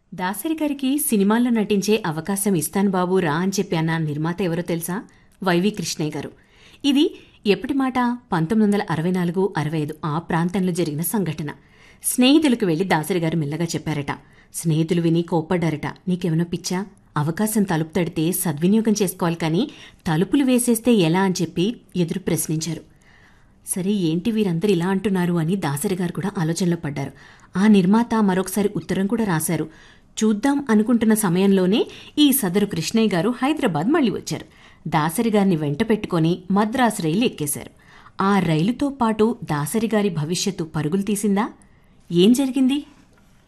దాసరి గారికి సినిమాల్లో నటించే అవకాశం ఇస్తాను బాబు రా అని చెప్పి అన్న నిర్మాత ఎవరో తెలుసా వైవి కృష్ణయ్య గారు ఇది ఎప్పటి మాట పంతొమ్మిది వందల అరవై నాలుగు అరవై ఐదు ఆ ప్రాంతంలో జరిగిన సంఘటన స్నేహితులకు వెళ్లి దాసరి గారు మెల్లగా చెప్పారట స్నేహితులు విని కోప్పడ్డారట నీకేమైనా పిచ్చా అవకాశం తలుపు తడితే సద్వినియోగం చేసుకోవాలి కానీ తలుపులు వేసేస్తే ఎలా అని చెప్పి ఎదురు ప్రశ్నించారు సరే ఏంటి వీరందరూ ఇలా అంటున్నారు అని దాసరి గారు కూడా ఆలోచనలో పడ్డారు ఆ నిర్మాత మరొకసారి ఉత్తరం కూడా రాశారు చూద్దాం అనుకుంటున్న సమయంలోనే ఈ సదరు కృష్ణయ్య గారు హైదరాబాద్ మళ్ళీ వచ్చారు దాసరి గారిని వెంట పెట్టుకొని మద్రాసు రైలు ఎక్కేశారు ఆ రైలుతో పాటు దాసరి గారి భవిష్యత్తు పరుగులు తీసిందా ఏం జరిగింది